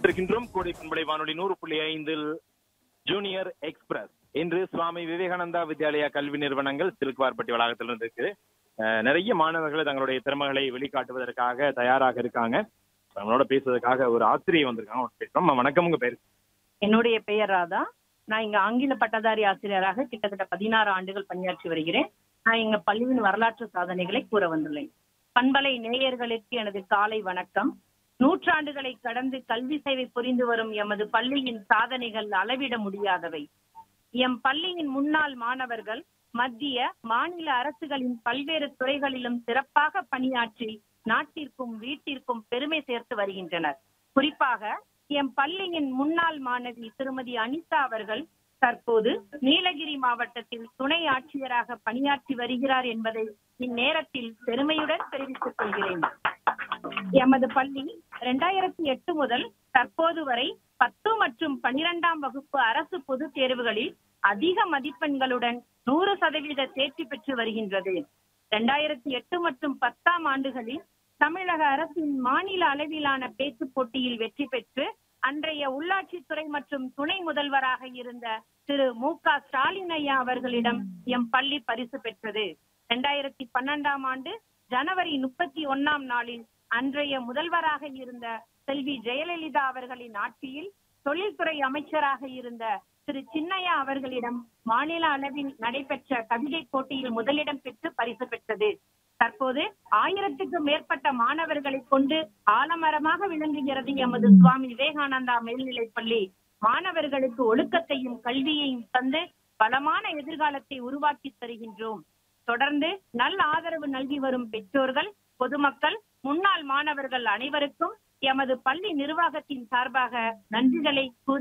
இருக்கின்றோம் கோடை பண்பலை வானொலி நூறு புள்ளி ஐந்தில் ஜூனியர் எக்ஸ்பிரஸ் இன்று சுவாமி விவேகானந்தா வித்யாலயா கல்வி நிறுவனங்கள் சிலுக்குவார்பட்டி வளாகத்தில் இருக்கு அஹ், நிறைய மாணவர்கள் தங்களுடைய திறமைகளை வெளிக்காட்டுவதற்காக தயாராக இருக்காங்க நம்மளோட பேசுவதற்காக ஒரு ஆசிரியை வந்திருக்காங்க அவங்க பேசுறோம் அம்மா, வணக்கம் உங்க பேர் என்னுடைய பெயர் ராதா நான் இங்க ஆங்கில பட்டதாரி ஆசிரியராக கிட்டத்தட்ட பதினாறு ஆண்டுகள் பணியாற்றி வருகிறேன் நான் எங்க பள்ளியின் வரலாற்று சாதனைகளை கூற வந்துள்ளேன் பண்பலை நேயர்களுக்கு எனது காலை வணக்கம் நூற்றாண்டுகளை கடந்து கல்வி சேவை புரிந்து வரும் எமது பள்ளியின் சாதனைகள் அளவிட முடியாதவை எம் பள்ளியின் முன்னாள் மாணவர்கள் மத்திய மாநில அரசுகளின் பல்வேறு துறைகளிலும் சிறப்பாக பணியாற்றி நாட்டிற்கும் வீட்டிற்கும் பெருமை சேர்த்து வருகின்றனர் குறிப்பாக எம் பள்ளியின் முன்னாள் மாணவி திருமதி அனிதா அவர்கள் தற்போது நீலகிரி மாவட்டத்தில் துணை ஆட்சியராக பணியாற்றி வருகிறார் என்பதை இந்நேரத்தில் பெருமையுடன் தெரிவித்துக் கொள்கிறேன் எமது பள்ளி இரண்டாயிரத்தி எட்டு முதல் தற்போது வரை பத்து மற்றும் பனிரெண்டாம் வகுப்பு அரசு பொதுத் தேர்வுகளில் அதிக மதிப்பெண்களுடன் நூறு சதவீத தேர்ச்சி பெற்று வருகின்றது இரண்டாயிரத்தி எட்டு மற்றும் பத்தாம் ஆண்டுகளில் தமிழக அரசின் மாநில அளவிலான பேச்சுப் போட்டியில் வெற்றி பெற்று அன்றைய உள்ளாட்சித்துறை மற்றும் துணை முதல்வராக இருந்த திரு மு க ஸ்டாலின் ஐயா அவர்களிடம் எம் பள்ளி பரிசு பெற்றது இரண்டாயிரத்தி பன்னெண்டாம் ஆண்டு ஜனவரி முப்பத்தி ஒன்னாம் நாளில் அன்றைய முதல்வராக இருந்த செல்வி ஜெயலலிதா அவர்களின் ஆட்சியில் தொழில்துறை அமைச்சராக இருந்த திரு சின்னையா அவர்களிடம் மாநில அளவில் நடைபெற்ற கவிதை போட்டியில் முதலிடம் பெற்று பரிசு பெற்றது தற்போது ஆயிரத்துக்கும் மேற்பட்ட மாணவர்களை கொண்டு ஆலமரமாக விளங்குகிறது எமது சுவாமி விவேகானந்தா மேல்நிலைப் பள்ளி மாணவர்களுக்கு ஒழுக்கத்தையும் கல்வியையும் தந்து பலமான எதிர்காலத்தை உருவாக்கி தருகின்றோம் தொடர்ந்து நல்ல ஆதரவு நல்கி வரும் பெற்றோர்கள் பொதுமக்கள் முன்னாள் மாணவர்கள் அனைவருக்கும் எமது பள்ளி நிர்வாகத்தின் சார்பாக நன்றிகளை கூறி